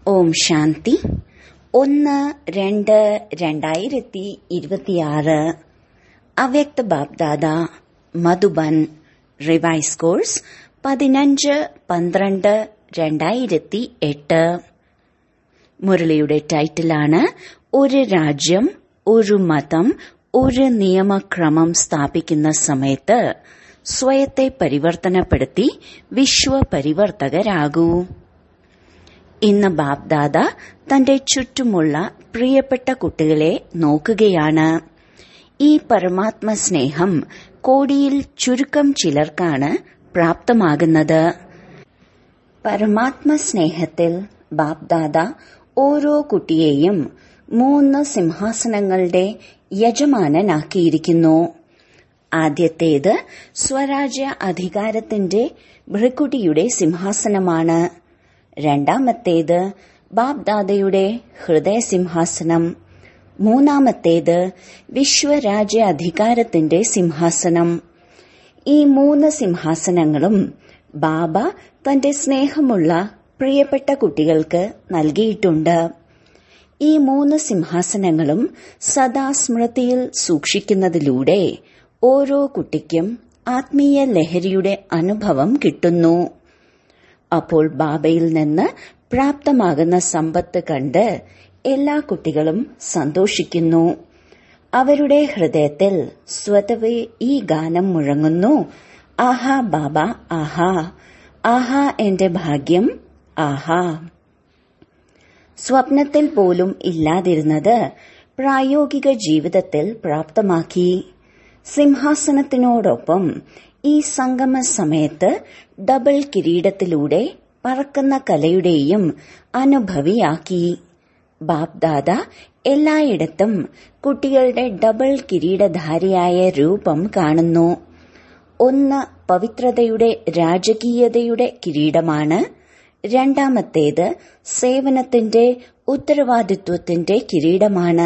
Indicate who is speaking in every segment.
Speaker 1: ഓം ശാന്തി ഒന്ന് രണ്ട് രണ്ടായിരത്തി ഇരുപത്തിയാറ് അവ്യക്ത ബാബ്ദാദ മധുബൻ റിവൈസ് കോഴ്സ് പതിനഞ്ച് പന്ത്രണ്ട് രണ്ടായിരത്തി എട്ട് മുരളിയുടെ ടൈറ്റിലാണ് ഒരു രാജ്യം ഒരു മതം ഒരു നിയമക്രമം സ്ഥാപിക്കുന്ന സമയത്ത് സ്വയത്തെ പരിവർത്തനപ്പെടുത്തി വിശ്വപരിവർത്തകരാകൂ ഇന്ന് ബാബ്ദാദ തന്റെ ചുറ്റുമുള്ള പ്രിയപ്പെട്ട കുട്ടികളെ നോക്കുകയാണ് ഈ പരമാത്മ സ്നേഹം കോടിയിൽ ചുരുക്കം ചിലർക്കാണ് പ്രാപ്തമാകുന്നത് പരമാത്മ സ്നേഹത്തിൽ ബാബ്ദാദ ഓരോ കുട്ടിയെയും മൂന്ന് സിംഹാസനങ്ങളുടെ യജമാനനാക്കിയിരിക്കുന്നു ആദ്യത്തേത് സ്വരാജ്യ അധികാരത്തിന്റെ ഭൃക്കുട്ടിയുടെ സിംഹാസനമാണ് രണ്ടാമത്തേത് ബാബ്ദാദയുടെ ഹൃദയസിംഹാസനം മൂന്നാമത്തേത് വിശ്വരാജ്യ അധികാരത്തിന്റെ സിംഹാസനം ഈ മൂന്ന് സിംഹാസനങ്ങളും ബാബ തന്റെ സ്നേഹമുള്ള പ്രിയപ്പെട്ട കുട്ടികൾക്ക് നൽകിയിട്ടുണ്ട് ഈ മൂന്ന് സിംഹാസനങ്ങളും സദാ സ്മൃതിയിൽ സൂക്ഷിക്കുന്നതിലൂടെ ഓരോ കുട്ടിക്കും ആത്മീയ ലഹരിയുടെ അനുഭവം കിട്ടുന്നു അപ്പോൾ ബാബയിൽ നിന്ന് പ്രാപ്തമാകുന്ന സമ്പത്ത് കണ്ട് എല്ലാ കുട്ടികളും സന്തോഷിക്കുന്നു അവരുടെ ഹൃദയത്തിൽ സ്വതവേ ഈ ഗാനം മുഴങ്ങുന്നു ആഹാ ബാബ ആഹാ ആഹാ എന്റെ ഭാഗ്യം ആഹാ സ്വപ്നത്തിൽ പോലും ഇല്ലാതിരുന്നത് പ്രായോഗിക ജീവിതത്തിൽ പ്രാപ്തമാക്കി സിംഹാസനത്തിനോടൊപ്പം ഈ സംഗമ സമയത്ത് ഡബിൾ കിരീടത്തിലൂടെ പറക്കുന്ന കലയുടെയും അനുഭവിയാക്കി ബാബ്ദാദ എല്ലായിടത്തും കുട്ടികളുടെ ഡബിൾ കിരീടധാരിയായ രൂപം കാണുന്നു ഒന്ന് പവിത്രതയുടെ രാജകീയതയുടെ കിരീടമാണ് രണ്ടാമത്തേത് സേവനത്തിന്റെ ഉത്തരവാദിത്വത്തിന്റെ കിരീടമാണ്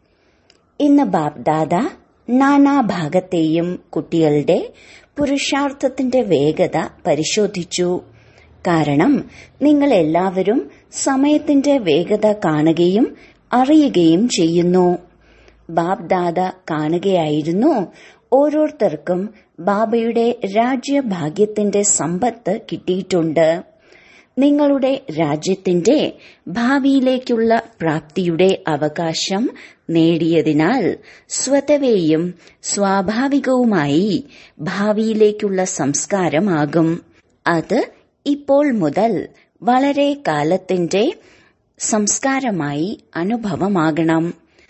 Speaker 1: ഇന്ന് ബാബ്ദാദ നാനാഭാഗത്തെയും കുട്ടികളുടെ പുരുഷാർത്ഥത്തിന്റെ വേഗത പരിശോധിച്ചു കാരണം നിങ്ങൾ എല്ലാവരും സമയത്തിന്റെ വേഗത കാണുകയും അറിയുകയും ചെയ്യുന്നു ബാബ്ദാദ കാണുകയായിരുന്നു ഓരോരുത്തർക്കും ബാബയുടെ രാജ്യഭാഗ്യത്തിന്റെ സമ്പത്ത് കിട്ടിയിട്ടുണ്ട് നിങ്ങളുടെ രാജ്യത്തിന്റെ ഭാവിയിലേക്കുള്ള പ്രാപ്തിയുടെ അവകാശം നേടിയതിനാൽ സ്വതവേയും സ്വാഭാവികവുമായി ഭാവിയിലേക്കുള്ള സംസ്കാരമാകും അത് ഇപ്പോൾ മുതൽ വളരെ കാലത്തിന്റെ സംസ്കാരമായി അനുഭവമാകണം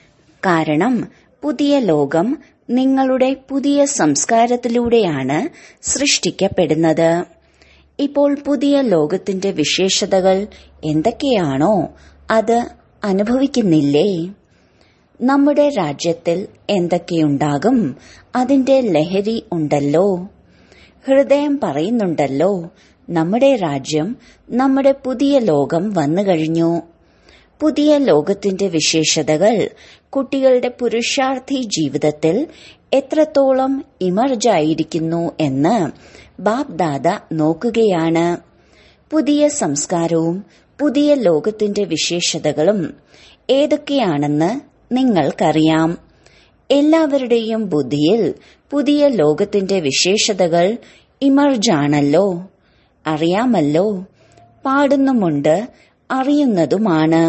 Speaker 1: കാരണം പുതിയ ലോകം നിങ്ങളുടെ പുതിയ സംസ്കാരത്തിലൂടെയാണ് സൃഷ്ടിക്കപ്പെടുന്നത് ഇപ്പോൾ പുതിയ ലോകത്തിന്റെ വിശേഷതകൾ എന്തൊക്കെയാണോ അത് അനുഭവിക്കുന്നില്ലേ നമ്മുടെ രാജ്യത്തിൽ എന്തൊക്കെയുണ്ടാകും അതിന്റെ ലഹരി ഉണ്ടല്ലോ ഹൃദയം പറയുന്നുണ്ടല്ലോ നമ്മുടെ രാജ്യം നമ്മുടെ പുതിയ ലോകം വന്നു കഴിഞ്ഞു പുതിയ ലോകത്തിന്റെ വിശേഷതകൾ കുട്ടികളുടെ പുരുഷാർത്ഥി ജീവിതത്തിൽ എത്രത്തോളം ഇമർജായിരിക്കുന്നു എന്ന് ബാബ്ദാദ നോക്കുകയാണ് പുതിയ സംസ്കാരവും പുതിയ ലോകത്തിന്റെ വിശേഷതകളും ഏതൊക്കെയാണെന്ന് നിങ്ങൾക്കറിയാം എല്ലാവരുടെയും ബുദ്ധിയിൽ പുതിയ ലോകത്തിന്റെ വിശേഷതകൾ ഇമർജാണല്ലോ അറിയാമല്ലോ പാടുന്നുമുണ്ട് അറിയുന്നതുമാണ്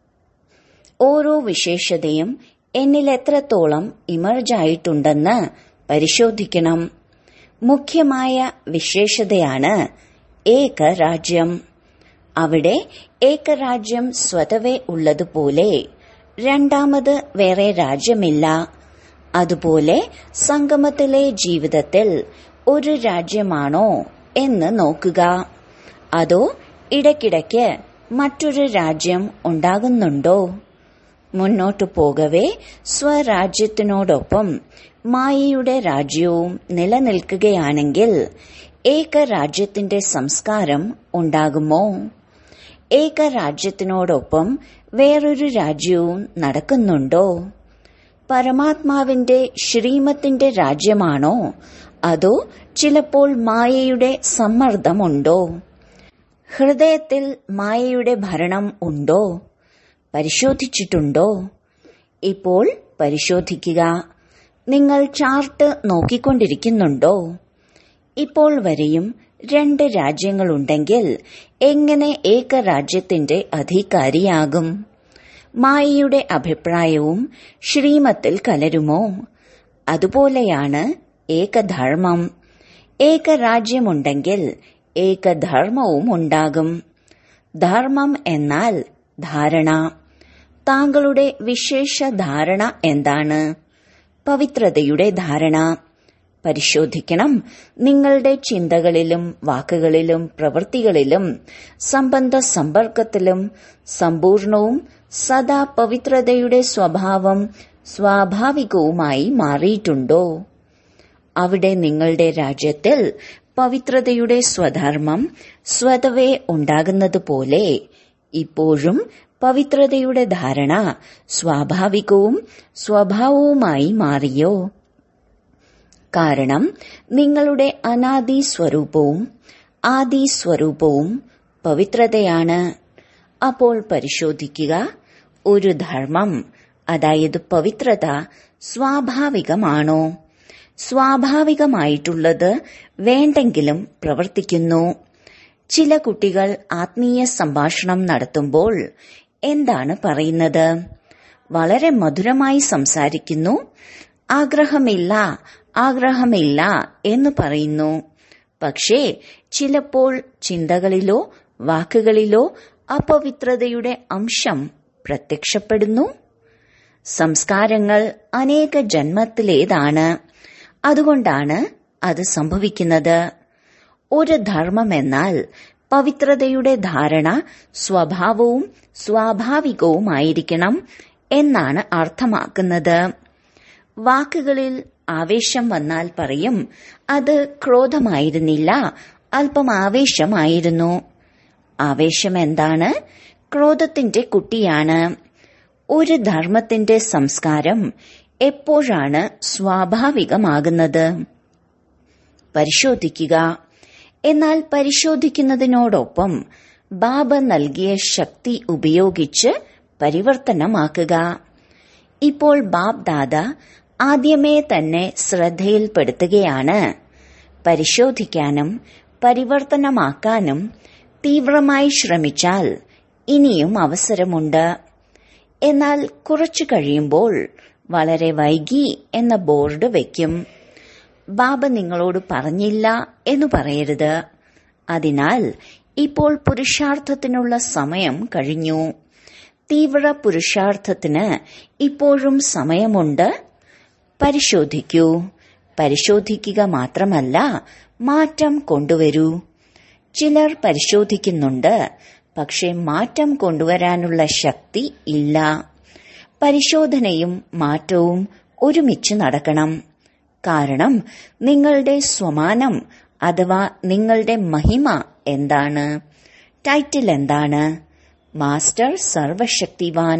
Speaker 1: ഓരോ വിശേഷതയും എന്നിൽ എത്രത്തോളം ഇമർജായിട്ടുണ്ടെന്ന് പരിശോധിക്കണം മുഖ്യമായ വിശേഷതയാണ് ഏകരാജ്യം അവിടെ ഏകരാജ്യം സ്വതവേ ഉള്ളതുപോലെ രണ്ടാമത് വേറെ രാജ്യമില്ല അതുപോലെ സംഗമത്തിലെ ജീവിതത്തിൽ ഒരു രാജ്യമാണോ എന്ന് നോക്കുക അതോ ഇടയ്ക്കിടയ്ക്ക് മറ്റൊരു രാജ്യം ഉണ്ടാകുന്നുണ്ടോ മുന്നോട്ടു പോകവേ സ്വരാജ്യത്തിനോടൊപ്പം മായയുടെ രാജ്യവും നിലനിൽക്കുകയാണെങ്കിൽ ഏകരാജ്യത്തിന്റെ സംസ്കാരം ഉണ്ടാകുമോ ഏകരാജ്യത്തിനോടൊപ്പം വേറൊരു രാജ്യവും നടക്കുന്നുണ്ടോ പരമാത്മാവിന്റെ ശ്രീമത്തിന്റെ രാജ്യമാണോ അതോ ചിലപ്പോൾ മായയുടെ സമ്മർദ്ദമുണ്ടോ ഹൃദയത്തിൽ മായയുടെ ഭരണം ഉണ്ടോ പരിശോധിച്ചിട്ടുണ്ടോ ഇപ്പോൾ പരിശോധിക്കുക നിങ്ങൾ ചാർട്ട് നോക്കിക്കൊണ്ടിരിക്കുന്നുണ്ടോ ഇപ്പോൾ വരെയും രണ്ട് രാജ്യങ്ങളുണ്ടെങ്കിൽ എങ്ങനെ ഏകരാജ്യത്തിന്റെ അധികാരിയാകും മായയുടെ അഭിപ്രായവും ശ്രീമത്തിൽ കലരുമോ അതുപോലെയാണ് ഏകധർമ്മം ഏകരാജ്യമുണ്ടെങ്കിൽ ഏകധർമ്മവും ഉണ്ടാകും ധർമ്മം എന്നാൽ ധാരണ താങ്കളുടെ വിശേഷ ധാരണ എന്താണ് പവിത്രതയുടെ ധാരണ പരിശോധിക്കണം നിങ്ങളുടെ ചിന്തകളിലും വാക്കുകളിലും പ്രവൃത്തികളിലും സംബന്ധ സമ്പർക്കത്തിലും സമ്പൂർണവും സദാ പവിത്രതയുടെ സ്വഭാവം സ്വാഭാവികവുമായി മാറിയിട്ടുണ്ടോ അവിടെ നിങ്ങളുടെ രാജ്യത്തിൽ പവിത്രതയുടെ സ്വധർമ്മം സ്വതവേ ഉണ്ടാകുന്നതുപോലെ ഇപ്പോഴും പവിത്രതയുടെ ധാരണ സ്വാഭാവികവും സ്വഭാവവുമായി മാറിയോ കാരണം നിങ്ങളുടെ അനാദി സ്വരൂപവും ആദി സ്വരൂപവും പവിത്രതയാണ് അപ്പോൾ പരിശോധിക്കുക ഒരു ധർമ്മം അതായത് പവിത്രത സ്വാഭാവികമാണോ സ്വാഭാവികമായിട്ടുള്ളത് വേണ്ടെങ്കിലും പ്രവർത്തിക്കുന്നു ചില കുട്ടികൾ ആത്മീയ സംഭാഷണം നടത്തുമ്പോൾ എന്താണ് പറയുന്നത് വളരെ മധുരമായി സംസാരിക്കുന്നു ആഗ്രഹമില്ല ആഗ്രഹമില്ല എന്ന് പറയുന്നു പക്ഷേ ചിലപ്പോൾ ചിന്തകളിലോ വാക്കുകളിലോ അപവിത്രതയുടെ അംശം പ്രത്യക്ഷപ്പെടുന്നു സംസ്കാരങ്ങൾ അനേക ജന്മത്തിലേതാണ് അതുകൊണ്ടാണ് അത് സംഭവിക്കുന്നത് ഒരു ധർമ്മമെന്നാൽ പവിത്രതയുടെ ധാരണ സ്വഭാവവും സ്വാഭാവികവുമായിരിക്കണം എന്നാണ് അർത്ഥമാക്കുന്നത് വാക്കുകളിൽ ആവേശം വന്നാൽ പറയും അത് ക്രോധമായിരുന്നില്ല അല്പം ആവേശമായിരുന്നു ആവേശം എന്താണ് ക്രോധത്തിന്റെ കുട്ടിയാണ് ഒരു ധർമ്മത്തിന്റെ സംസ്കാരം എപ്പോഴാണ് സ്വാഭാവികമാകുന്നത് പരിശോധിക്കുക എന്നാൽ പരിശോധിക്കുന്നതിനോടൊപ്പം ബാബ നൽകിയ ശക്തി ഉപയോഗിച്ച് പരിവർത്തനമാക്കുക ഇപ്പോൾ ബാബ് ദാദ ആദ്യമേ തന്നെ ശ്രദ്ധയിൽപ്പെടുത്തുകയാണ് പരിശോധിക്കാനും പരിവർത്തനമാക്കാനും തീവ്രമായി ശ്രമിച്ചാൽ ഇനിയും അവസരമുണ്ട് എന്നാൽ കുറച്ചു കഴിയുമ്പോൾ വളരെ വൈകി എന്ന ബോർഡ് വയ്ക്കും ബാബ നിങ്ങളോട് പറഞ്ഞില്ല എന്ന് പറയരുത് അതിനാൽ ഇപ്പോൾ പുരുഷാർത്ഥത്തിനുള്ള സമയം കഴിഞ്ഞു തീവ്ര പുരുഷാർത്ഥത്തിന് ഇപ്പോഴും സമയമുണ്ട് പരിശോധിക്കൂ പരിശോധിക്കുക മാത്രമല്ല മാറ്റം കൊണ്ടുവരൂ ചിലർ പരിശോധിക്കുന്നുണ്ട് പക്ഷെ മാറ്റം കൊണ്ടുവരാനുള്ള ശക്തി ഇല്ല പരിശോധനയും മാറ്റവും ഒരുമിച്ച് നടക്കണം കാരണം നിങ്ങളുടെ സ്വമാനം അഥവാ നിങ്ങളുടെ മഹിമ എന്താണ് ടൈറ്റിൽ എന്താണ് മാസ്റ്റർ സർവശക്തിവാൻ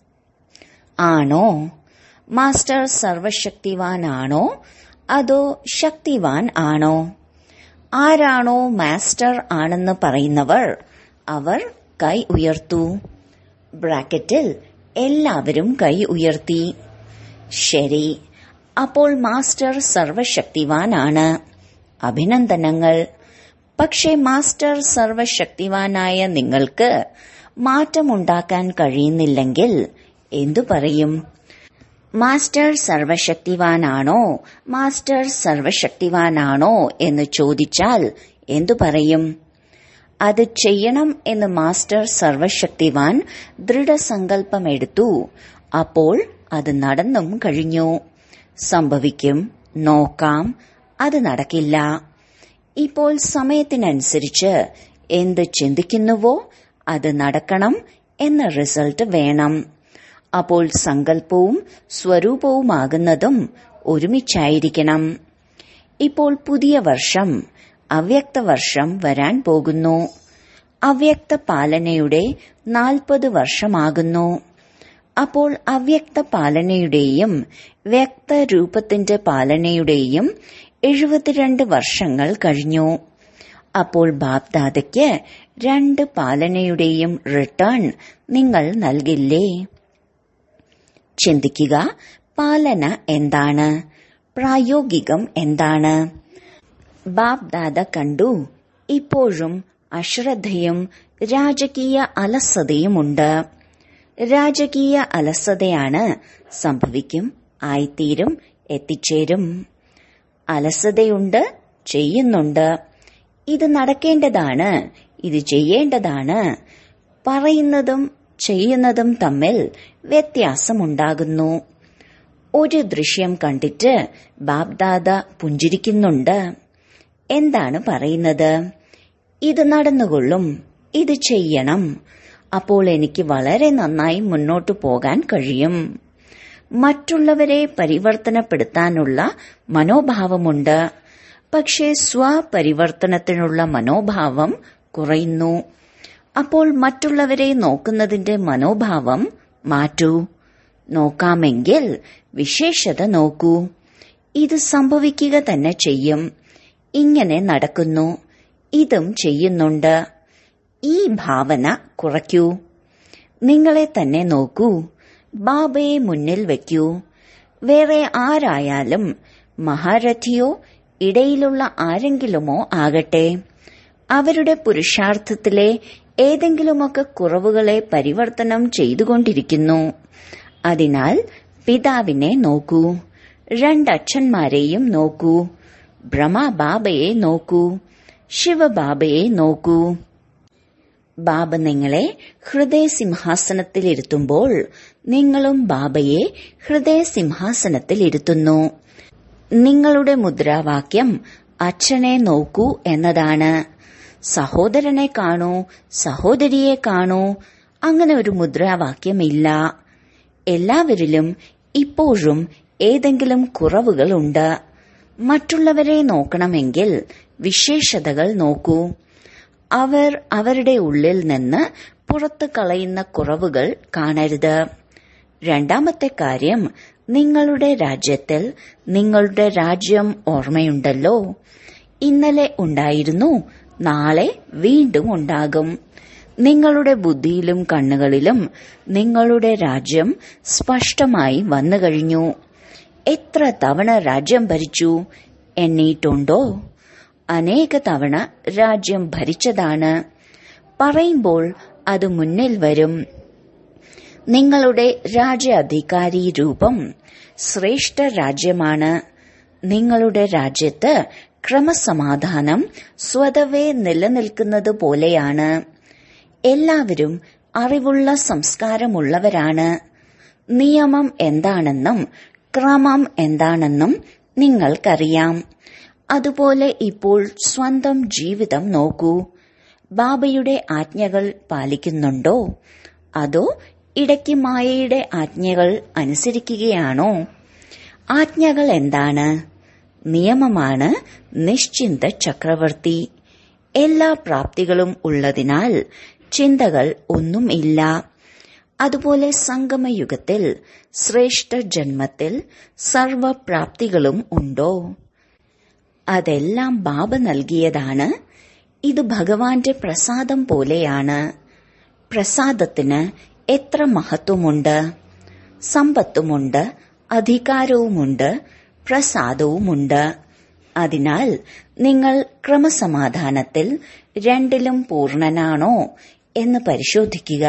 Speaker 1: ആണോ മാസ്റ്റർ സർവശക്തിവാൻ ആണോ അതോ ശക്തിവാൻ ആണോ ആരാണോ മാസ്റ്റർ ആണെന്ന് പറയുന്നവർ അവർ കൈ ഉയർത്തു ബ്രാക്കറ്റിൽ എല്ലാവരും കൈ ഉയർത്തി ശരി അപ്പോൾ മാസ്റ്റർ സർവശക്തിവാനാണ് അഭിനന്ദനങ്ങൾ പക്ഷേ മാസ്റ്റർ സർവശക്തിവാനായ നിങ്ങൾക്ക് മാറ്റമുണ്ടാക്കാൻ കഴിയുന്നില്ലെങ്കിൽ എന്തു പറയും മാസ്റ്റർ സർവശക്തിവാനാണോ മാസ്റ്റർ സർവശക്തിവാനാണോ എന്ന് ചോദിച്ചാൽ എന്തു പറയും അത് ചെയ്യണം എന്ന് മാസ്റ്റർ സർവശക്തിവാൻ ദൃഢസങ്കല്പമെടുത്തു അപ്പോൾ അത് നടന്നും കഴിഞ്ഞു സംഭവിക്കും നോക്കാം അത് നടക്കില്ല ഇപ്പോൾ സമയത്തിനനുസരിച്ച് എന്ത് ചിന്തിക്കുന്നുവോ അത് നടക്കണം എന്ന റിസൾട്ട് വേണം അപ്പോൾ സങ്കല്പവും സ്വരൂപവുമാകുന്നതും ഒരുമിച്ചായിരിക്കണം ഇപ്പോൾ പുതിയ വർഷം അവ്യക്ത വർഷം വരാൻ പോകുന്നു അവ്യക്ത പാലനയുടെ നാൽപ്പത് വർഷമാകുന്നു അപ്പോൾ അവ്യക്ത പാലനയുടെയും വ്യക്തരൂപത്തിന്റെ പാലനയുടെയും എഴുപത്തിരണ്ട് വർഷങ്ങൾ കഴിഞ്ഞു അപ്പോൾ ബാപ്ദാദയ്ക്ക് രണ്ട് പാലനയുടെയും റിട്ടേൺ നിങ്ങൾ നൽകില്ലേ ചിന്തിക്കുക പാലന എന്താണ് പ്രായോഗികം എന്താണ് ബാബ് ദാദ കണ്ടു ഇപ്പോഴും അശ്രദ്ധയും രാജകീയ അലസതയുമുണ്ട് രാജകീയ അലസതയാണ് സംഭവിക്കും ആയിത്തീരും എത്തിച്ചേരും അലസതയുണ്ട് ചെയ്യുന്നുണ്ട് ഇത് നടക്കേണ്ടതാണ് ഇത് ചെയ്യേണ്ടതാണ് പറയുന്നതും ചെയ്യുന്നതും തമ്മിൽ വ്യത്യാസമുണ്ടാകുന്നു ഒരു ദൃശ്യം കണ്ടിട്ട് ബാബ്ദാദ പുഞ്ചിരിക്കുന്നുണ്ട് എന്താണ് പറയുന്നത് ഇത് നടന്നുകൊള്ളും ഇത് ചെയ്യണം അപ്പോൾ എനിക്ക് വളരെ നന്നായി മുന്നോട്ടു പോകാൻ കഴിയും മറ്റുള്ളവരെ പരിവർത്തനപ്പെടുത്താനുള്ള മനോഭാവമുണ്ട് പക്ഷേ സ്വപരിവർത്തനത്തിനുള്ള മനോഭാവം കുറയുന്നു അപ്പോൾ മറ്റുള്ളവരെ നോക്കുന്നതിന്റെ മനോഭാവം മാറ്റൂ നോക്കാമെങ്കിൽ വിശേഷത നോക്കൂ ഇത് സംഭവിക്കുക തന്നെ ചെയ്യും ഇങ്ങനെ നടക്കുന്നു ഇതും ചെയ്യുന്നുണ്ട് ഈ ഭാവന കുറയ്ക്കൂ നിങ്ങളെ തന്നെ നോക്കൂ ബാബയെ മുന്നിൽ വയ്ക്കൂ വേറെ ആരായാലും മഹാരഥിയോ ഇടയിലുള്ള ആരെങ്കിലുമോ ആകട്ടെ അവരുടെ പുരുഷാർത്ഥത്തിലെ ഏതെങ്കിലുമൊക്കെ കുറവുകളെ പരിവർത്തനം ചെയ്തുകൊണ്ടിരിക്കുന്നു അതിനാൽ പിതാവിനെ നോക്കൂ രണ്ടച്ഛന്മാരെയും നോക്കൂ ബ്രഹ്മബാബയെ നോക്കൂ ശിവബാബയെ നോക്കൂ ബാബ നിങ്ങളെ ഹൃദയ സിംഹാസനത്തിൽ ഇരുത്തുമ്പോൾ നിങ്ങളും ബാബയെ ഹൃദയ സിംഹാസനത്തിൽ ഇരുത്തുന്നു നിങ്ങളുടെ മുദ്രാവാക്യം അച്ഛനെ നോക്കൂ എന്നതാണ് സഹോദരനെ കാണൂ സഹോദരിയെ കാണൂ അങ്ങനെ ഒരു മുദ്രാവാക്യമില്ല എല്ലാവരിലും ഇപ്പോഴും ഏതെങ്കിലും കുറവുകളുണ്ട് മറ്റുള്ളവരെ നോക്കണമെങ്കിൽ വിശേഷതകൾ നോക്കൂ അവർ അവരുടെ ഉള്ളിൽ നിന്ന് പുറത്തു കളയുന്ന കുറവുകൾ കാണരുത് രണ്ടാമത്തെ കാര്യം നിങ്ങളുടെ രാജ്യത്തിൽ നിങ്ങളുടെ രാജ്യം ഓർമ്മയുണ്ടല്ലോ ഇന്നലെ ഉണ്ടായിരുന്നു നാളെ വീണ്ടും ഉണ്ടാകും നിങ്ങളുടെ ബുദ്ധിയിലും കണ്ണുകളിലും നിങ്ങളുടെ രാജ്യം സ്പഷ്ടമായി വന്നു കഴിഞ്ഞു എത്ര തവണ രാജ്യം ഭരിച്ചു എണ്ണീട്ടുണ്ടോ അനേക തവണ രാജ്യം ഭരിച്ചതാണ് പറയുമ്പോൾ അത് മുന്നിൽ വരും നിങ്ങളുടെ രാജ്യാധികാരി രൂപം ശ്രേഷ്ഠ രാജ്യമാണ് നിങ്ങളുടെ രാജ്യത്ത് ക്രമസമാധാനം സ്വതവേ നിലനിൽക്കുന്നത് പോലെയാണ് എല്ലാവരും അറിവുള്ള സംസ്കാരമുള്ളവരാണ് നിയമം എന്താണെന്നും ക്രമം എന്താണെന്നും നിങ്ങൾക്കറിയാം അതുപോലെ ഇപ്പോൾ സ്വന്തം ജീവിതം നോക്കൂ ബാബയുടെ ആജ്ഞകൾ പാലിക്കുന്നുണ്ടോ അതോ ഇടയ്ക്ക് മായയുടെ ആജ്ഞകൾ അനുസരിക്കുകയാണോ ആജ്ഞകൾ എന്താണ് നിയമമാണ് നിശ്ചിന്ത ചക്രവർത്തി എല്ലാ പ്രാപ്തികളും ഉള്ളതിനാൽ ചിന്തകൾ ഒന്നും ഇല്ല അതുപോലെ സംഗമയുഗത്തിൽ ശ്രേഷ്ഠ ജന്മത്തിൽ സർവപ്രാപ്തികളും ഉണ്ടോ അതെല്ലാം ബാബ നൽകിയതാണ് ഇത് ഭഗവാന്റെ പ്രസാദം പോലെയാണ് പ്രസാദത്തിന് എത്ര മഹത്വമുണ്ട് സമ്പത്തുമുണ്ട് അധികാരവുമുണ്ട് പ്രസാദവുമുണ്ട് അതിനാൽ നിങ്ങൾ ക്രമസമാധാനത്തിൽ രണ്ടിലും പൂർണ്ണനാണോ എന്ന് പരിശോധിക്കുക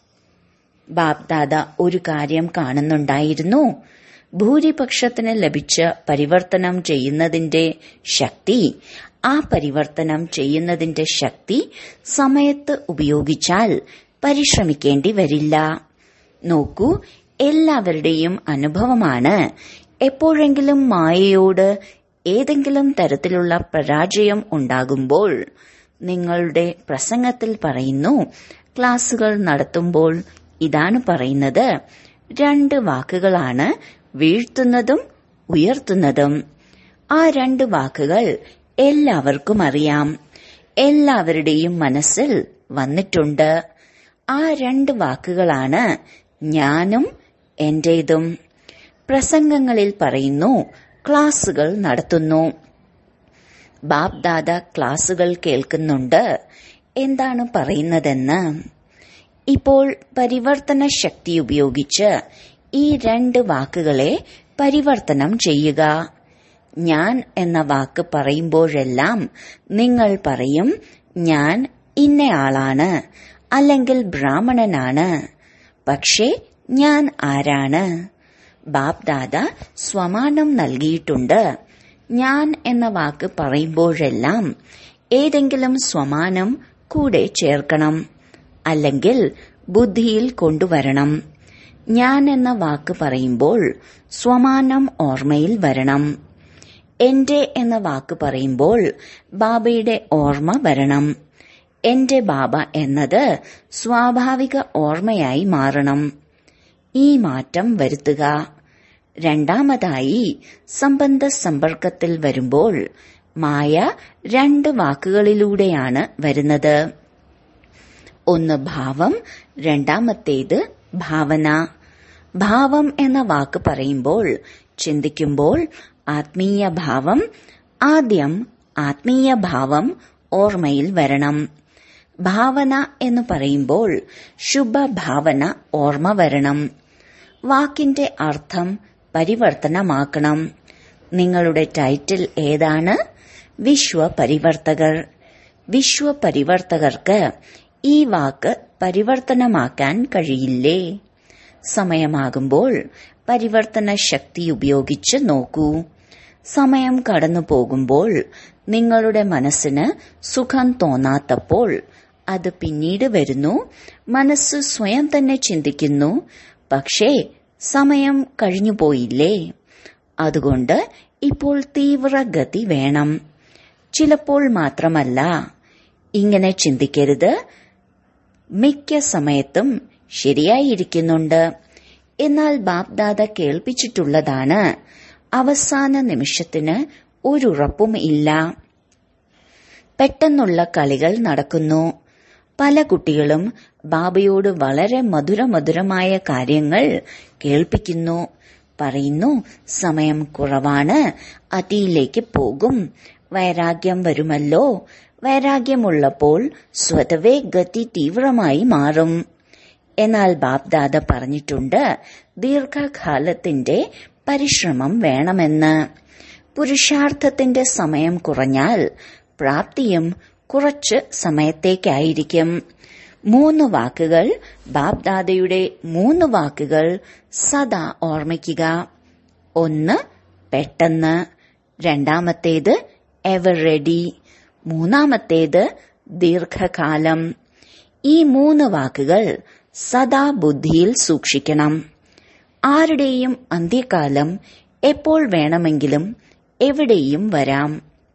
Speaker 1: ബാബ്ദാദ ഒരു കാര്യം കാണുന്നുണ്ടായിരുന്നു ഭൂരിപക്ഷത്തിന് ലഭിച്ച പരിവർത്തനം ചെയ്യുന്നതിന്റെ ശക്തി ആ പരിവർത്തനം ചെയ്യുന്നതിന്റെ ശക്തി സമയത്ത് ഉപയോഗിച്ചാൽ പരിശ്രമിക്കേണ്ടി വരില്ല നോക്കൂ എല്ലാവരുടെയും അനുഭവമാണ് എപ്പോഴെങ്കിലും മായയോട് ഏതെങ്കിലും തരത്തിലുള്ള പരാജയം ഉണ്ടാകുമ്പോൾ നിങ്ങളുടെ പ്രസംഗത്തിൽ പറയുന്നു ക്ലാസുകൾ നടത്തുമ്പോൾ ഇതാണ് പറയുന്നത് രണ്ട് വാക്കുകളാണ് വീഴ്ത്തുന്നതും ഉയർത്തുന്നതും ആ രണ്ട് വാക്കുകൾ എല്ലാവർക്കും അറിയാം എല്ലാവരുടെയും മനസ്സിൽ വന്നിട്ടുണ്ട് ആ രണ്ട് വാക്കുകളാണ് ഞാനും എന്റേതും പ്രസംഗങ്ങളിൽ പറയുന്നു ക്ലാസുകൾ നടത്തുന്നു ബാപ്ദാദ ക്ലാസുകൾ കേൾക്കുന്നുണ്ട് എന്താണ് പറയുന്നതെന്ന് ഇപ്പോൾ പരിവർത്തന ശക്തി ഉപയോഗിച്ച് ഈ രണ്ട് വാക്കുകളെ പരിവർത്തനം ചെയ്യുക ഞാൻ എന്ന വാക്ക് പറയുമ്പോഴെല്ലാം നിങ്ങൾ പറയും ഞാൻ ഇന്നയാളാണ് അല്ലെങ്കിൽ ബ്രാഹ്മണനാണ് പക്ഷേ ഞാൻ ആരാണ് ബാപ്ദാദ സ്വമാനം നൽകിയിട്ടുണ്ട് ഞാൻ എന്ന വാക്ക് പറയുമ്പോഴെല്ലാം ഏതെങ്കിലും സ്വമാനം കൂടെ ചേർക്കണം അല്ലെങ്കിൽ ബുദ്ധിയിൽ കൊണ്ടുവരണം ഞാൻ എന്ന വാക്ക് പറയുമ്പോൾ സ്വമാനം ഓർമ്മയിൽ വരണം എന്റെ എന്ന വാക്ക് പറയുമ്പോൾ ബാബയുടെ ഓർമ്മ വരണം എന്റെ ബാബ എന്നത് സ്വാഭാവിക ഓർമ്മയായി മാറണം ഈ മാറ്റം വരുത്തുക രണ്ടാമതായി സംബന്ധ സമ്പർക്കത്തിൽ വരുമ്പോൾ മായ രണ്ട് വാക്കുകളിലൂടെയാണ് വരുന്നത് ഒന്ന് ഭാവം രണ്ടാമത്തേത് ഭാവന ഭാവം എന്ന വാക്ക് പറയുമ്പോൾ ചിന്തിക്കുമ്പോൾ ആത്മീയ ഭാവം ആദ്യം ആത്മീയ ഭാവം ഓർമ്മയിൽ വരണം ഭാവന എന്ന് പറയുമ്പോൾ ശുഭഭാവന ഓർമ്മ വരണം വാക്കിന്റെ അർത്ഥം പരിവർത്തനമാക്കണം നിങ്ങളുടെ ടൈറ്റിൽ ഏതാണ് വിശ്വപരിവർത്തകർ വിശ്വപരിവർത്തകർക്ക് ഈ വാക്ക് പരിവർത്തനമാക്കാൻ കഴിയില്ലേ സമയമാകുമ്പോൾ പരിവർത്തന ശക്തി ഉപയോഗിച്ച് നോക്കൂ സമയം കടന്നു പോകുമ്പോൾ നിങ്ങളുടെ മനസ്സിന് സുഖം തോന്നാത്തപ്പോൾ അത് പിന്നീട് വരുന്നു മനസ്സ് സ്വയം തന്നെ ചിന്തിക്കുന്നു പക്ഷേ സമയം കഴിഞ്ഞുപോയില്ലേ അതുകൊണ്ട് ഇപ്പോൾ തീവ്രഗതി വേണം ചിലപ്പോൾ മാത്രമല്ല ഇങ്ങനെ ചിന്തിക്കരുത് മിക്ക സമയത്തും ശരിയായിരിക്കുന്നുണ്ട് എന്നാൽ ബാപ്ദാദ കേൾപ്പിച്ചിട്ടുള്ളതാണ് അവസാന നിമിഷത്തിന് ഒരുറപ്പും ഇല്ല പെട്ടെന്നുള്ള കളികൾ നടക്കുന്നു പല കുട്ടികളും ബാബയോട് വളരെ മധുരമധുരമായ കാര്യങ്ങൾ കേൾപ്പിക്കുന്നു പറയുന്നു സമയം കുറവാണ് അതിയിലേക്ക് പോകും വൈരാഗ്യം വരുമല്ലോ വൈരാഗ്യമുള്ളപ്പോൾ സ്വതവേ ഗതി തീവ്രമായി മാറും എന്നാൽ ബാപ്ദാദ പറഞ്ഞിട്ടുണ്ട് ദീർഘകാലത്തിന്റെ പരിശ്രമം വേണമെന്ന് പുരുഷാർത്ഥത്തിന്റെ സമയം കുറഞ്ഞാൽ പ്രാപ്തിയും കുറച്ച് സമയത്തേക്കായിരിക്കും മൂന്ന് വാക്കുകൾ ബാപ്ദാദയുടെ മൂന്ന് വാക്കുകൾ സദാ ഓർമ്മിക്കുക ഒന്ന് പെട്ടെന്ന് രണ്ടാമത്തേത് എവർ റെഡി മൂന്നാമത്തേത് ദീർഘകാലം ഈ മൂന്ന് വാക്കുകൾ സദാ ബുദ്ധിയിൽ സൂക്ഷിക്കണം ആരുടെയും അന്ത്യകാലം എപ്പോൾ വേണമെങ്കിലും എവിടെയും വരാം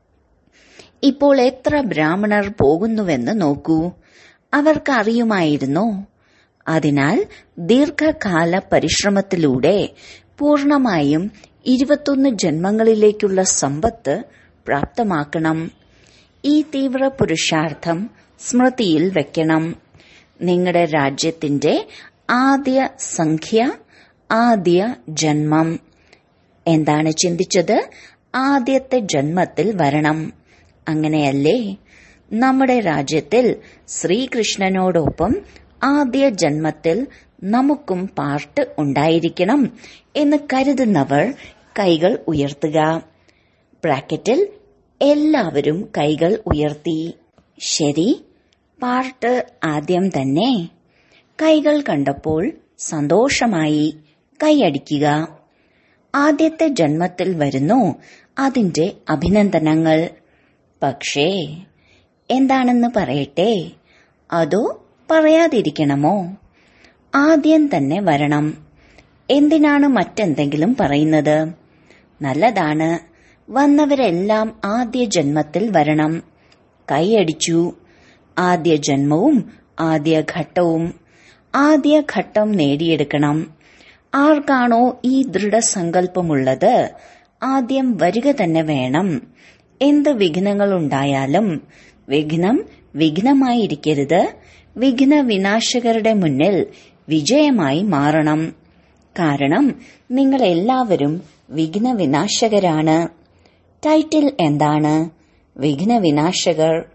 Speaker 1: ഇപ്പോൾ എത്ര ബ്രാഹ്മണർ പോകുന്നുവെന്ന് നോക്കൂ അവർക്ക് അറിയുമായിരുന്നോ അതിനാൽ ദീർഘകാല പരിശ്രമത്തിലൂടെ പൂർണമായും ഇരുപത്തൊന്ന് ജന്മങ്ങളിലേക്കുള്ള സമ്പത്ത് പ്രാപ്തമാക്കണം ഈ തീവ്ര പുരുഷാർത്ഥം സ്മൃതിയിൽ വെക്കണം നിങ്ങളുടെ രാജ്യത്തിന്റെ ആദ്യ സംഖ്യ ആദ്യ ജന്മം എന്താണ് ചിന്തിച്ചത് ആദ്യത്തെ ജന്മത്തിൽ വരണം അങ്ങനെയല്ലേ നമ്മുടെ രാജ്യത്തിൽ ശ്രീകൃഷ്ണനോടൊപ്പം ആദ്യ ജന്മത്തിൽ നമുക്കും പാർട്ട് ഉണ്ടായിരിക്കണം എന്ന് കരുതുന്നവർ കൈകൾ ഉയർത്തുക ബ്രാക്കറ്റിൽ എല്ലാവരും കൈകൾ ഉയർത്തി ശരി പാർട്ട് ആദ്യം തന്നെ കൈകൾ കണ്ടപ്പോൾ സന്തോഷമായി കൈയടിക്കുക ആദ്യത്തെ ജന്മത്തിൽ വരുന്നു അതിന്റെ അഭിനന്ദനങ്ങൾ പക്ഷേ എന്താണെന്ന് പറയട്ടെ അതോ പറയാതിരിക്കണമോ ആദ്യം തന്നെ വരണം എന്തിനാണ് മറ്റെന്തെങ്കിലും പറയുന്നത് നല്ലതാണ് വന്നവരെല്ലാം ആദ്യ ജന്മത്തിൽ വരണം കൈയടിച്ചു ആദ്യ ജന്മവും ആദ്യ ഘട്ടവും ആദ്യ ഘട്ടം നേടിയെടുക്കണം ആർക്കാണോ ഈ ദൃഢസങ്കല്പമുള്ളത് ആദ്യം വരിക തന്നെ വേണം എന്ത് വിഘ്നങ്ങൾ ഉണ്ടായാലും വിഘ്നം വിഘ്നമായിരിക്കരുത് വിഘ്ന വിനാശകരുടെ മുന്നിൽ വിജയമായി മാറണം കാരണം നിങ്ങൾ എല്ലാവരും വിഘ്ന വിനാശകരാണ് ടൈറ്റിൽ എന്താണ് വിഘ്ന വിനാശകർ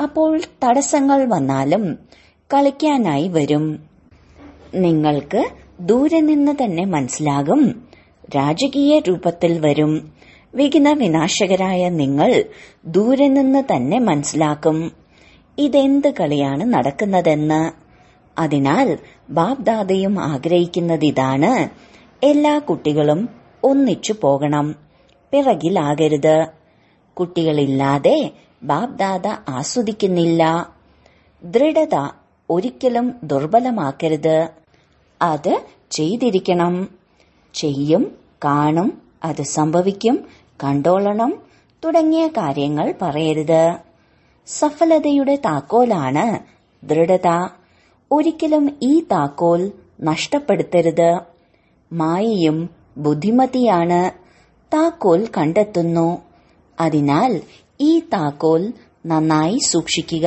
Speaker 1: അപ്പോൾ തടസ്സങ്ങൾ വന്നാലും കളിക്കാനായി വരും നിങ്ങൾക്ക് ദൂരെ നിന്ന് തന്നെ മനസ്സിലാകും രാജകീയ രൂപത്തിൽ വരും വിഘ്ന വിനാശകരായ നിങ്ങൾ ദൂരെ നിന്ന് തന്നെ മനസ്സിലാക്കും ഇതെന്ത് കളിയാണ് നടക്കുന്നതെന്ന് അതിനാൽ ബാബ്ദാദയും ആഗ്രഹിക്കുന്നത് ഇതാണ് എല്ലാ കുട്ടികളും ഒന്നിച്ചു പോകണം പിറകിലാകരുത് കുട്ടികളില്ലാതെ ബാബ്ദാദ ആസ്വദിക്കുന്നില്ല ദൃഢത ഒരിക്കലും ദുർബലമാക്കരുത് അത് ചെയ്തിരിക്കണം ചെയ്യും കാണും അത് സംഭവിക്കും കണ്ടോളണം തുടങ്ങിയ കാര്യങ്ങൾ പറയരുത് സഫലതയുടെ താക്കോലാണ് ദൃഢത ഒരിക്കലും ഈ താക്കോൽ നഷ്ടപ്പെടുത്തരുത് മായയും ബുദ്ധിമതിയാണ് താക്കോൽ കണ്ടെത്തുന്നു അതിനാൽ ഈ താക്കോൽ നന്നായി സൂക്ഷിക്കുക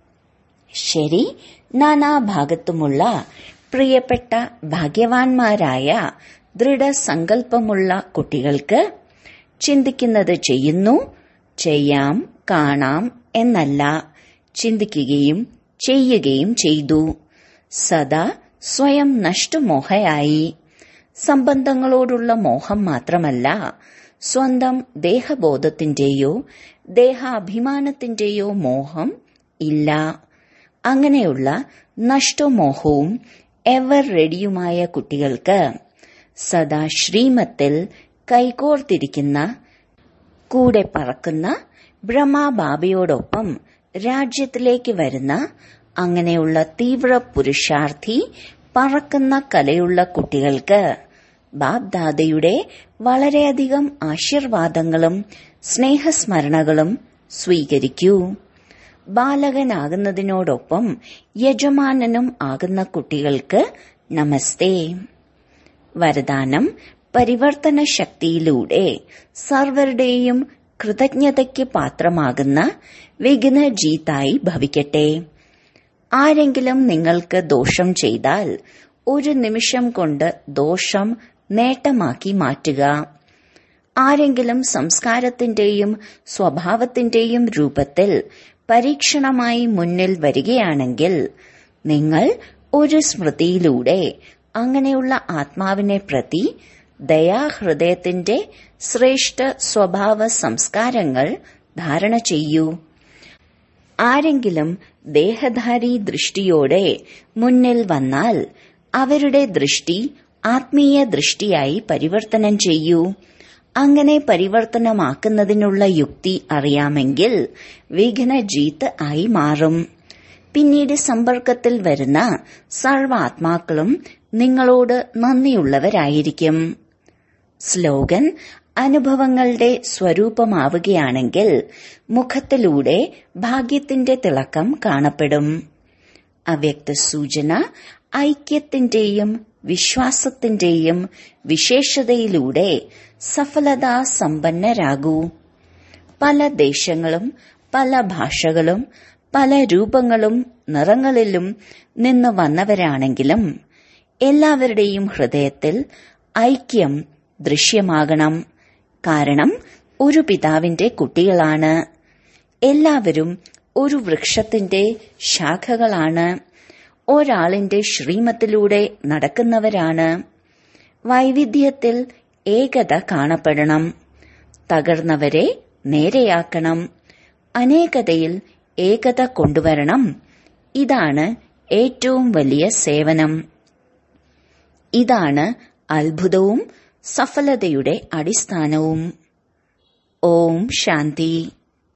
Speaker 1: ശരി നാനാഭാഗത്തുമുള്ള പ്രിയപ്പെട്ട ഭാഗ്യവാന്മാരായ ദൃഢസങ്കല്പമുള്ള കുട്ടികൾക്ക് ചിന്തിക്കുന്നത് ചെയ്യുന്നു ചെയ്യാം കാണാം എന്നല്ല ചിന്തിക്കുകയും ചെയ്യുകയും ചെയ്തു സദാ സ്വയം നഷ്ടമോഹയായി സംബന്ധങ്ങളോടുള്ള മോഹം മാത്രമല്ല സ്വന്തം ദേഹബോധത്തിന്റെയോ ദേഹാഭിമാനത്തിന്റെയോ മോഹം ഇല്ല അങ്ങനെയുള്ള നഷ്ടമോഹവും എവർ റെഡിയുമായ കുട്ടികൾക്ക് സദാ ശ്രീമത്തിൽ കൈകോർത്തിരിക്കുന്ന കൂടെ പറക്കുന്ന ബ്രഹ്മബാബയോടൊപ്പം രാജ്യത്തിലേക്ക് വരുന്ന അങ്ങനെയുള്ള തീവ്ര പുരുഷാർത്ഥി പറക്കുന്ന കലയുള്ള കുട്ടികൾക്ക് ബാബ്ദാദയുടെ വളരെയധികം ആശീർവാദങ്ങളും സ്നേഹസ്മരണകളും സ്വീകരിക്കൂ ബാലകനാകുന്നതിനോടൊപ്പം യജമാനനും ആകുന്ന കുട്ടികൾക്ക് നമസ്തേ വരദാനം പരിവർത്തന ശക്തിയിലൂടെ സർവരുടെയും കൃതജ്ഞതയ്ക്ക് പാത്രമാകുന്ന വിഘ്നജീതായി ഭവിക്കട്ടെ ആരെങ്കിലും നിങ്ങൾക്ക് ദോഷം ചെയ്താൽ ഒരു നിമിഷം കൊണ്ട് ദോഷം നേട്ടമാക്കി മാറ്റുക ആരെങ്കിലും സംസ്കാരത്തിന്റെയും സ്വഭാവത്തിന്റെയും രൂപത്തിൽ പരീക്ഷണമായി മുന്നിൽ വരികയാണെങ്കിൽ നിങ്ങൾ ഒരു സ്മൃതിയിലൂടെ അങ്ങനെയുള്ള ആത്മാവിനെ പ്രതി ദയാഹൃദയത്തിന്റെ ശ്രേഷ്ഠ സ്വഭാവ സംസ്കാരങ്ങൾ ധാരണ ചെയ്യൂ ആരെങ്കിലും ദേഹധാരി ദൃഷ്ടിയോടെ മുന്നിൽ വന്നാൽ അവരുടെ ദൃഷ്ടി ആത്മീയ ദൃഷ്ടിയായി പരിവർത്തനം ചെയ്യൂ അങ്ങനെ പരിവർത്തനമാക്കുന്നതിനുള്ള യുക്തി അറിയാമെങ്കിൽ വിഘ്നജീത്ത് ആയി മാറും പിന്നീട് സമ്പർക്കത്തിൽ വരുന്ന സർവാത്മാക്കളും നിങ്ങളോട് നന്ദിയുള്ളവരായിരിക്കും സ്ലോഗൻ അനുഭവങ്ങളുടെ സ്വരൂപമാവുകയാണെങ്കിൽ മുഖത്തിലൂടെ ഭാഗ്യത്തിന്റെ തിളക്കം കാണപ്പെടും അവ്യക്ത സൂചന ഐക്യത്തിന്റെയും വിശ്വാസത്തിന്റെയും വിശേഷതയിലൂടെ സഫലതാ സമ്പന്നരാകൂ പല ദേശങ്ങളും പല ഭാഷകളും പല രൂപങ്ങളും നിറങ്ങളിലും നിന്ന് വന്നവരാണെങ്കിലും എല്ലാവരുടെയും ഹൃദയത്തിൽ ഐക്യം ദൃശ്യമാകണം കാരണം ഒരു പിതാവിന്റെ കുട്ടികളാണ് എല്ലാവരും ഒരു വൃക്ഷത്തിന്റെ ശാഖകളാണ് ഒരാളിന്റെ ശ്രീമത്തിലൂടെ നടക്കുന്നവരാണ് വൈവിധ്യത്തിൽ ഏകത കാണപ്പെടണം തകർന്നവരെ നേരെയാക്കണം അനേകതയിൽ ഏകത കൊണ്ടുവരണം ഇതാണ് ഏറ്റവും വലിയ സേവനം ഇതാണ് അത്ഭുതവും സഫലതയുടെ അടിസ്ഥാനവും ഓം ശാന്തി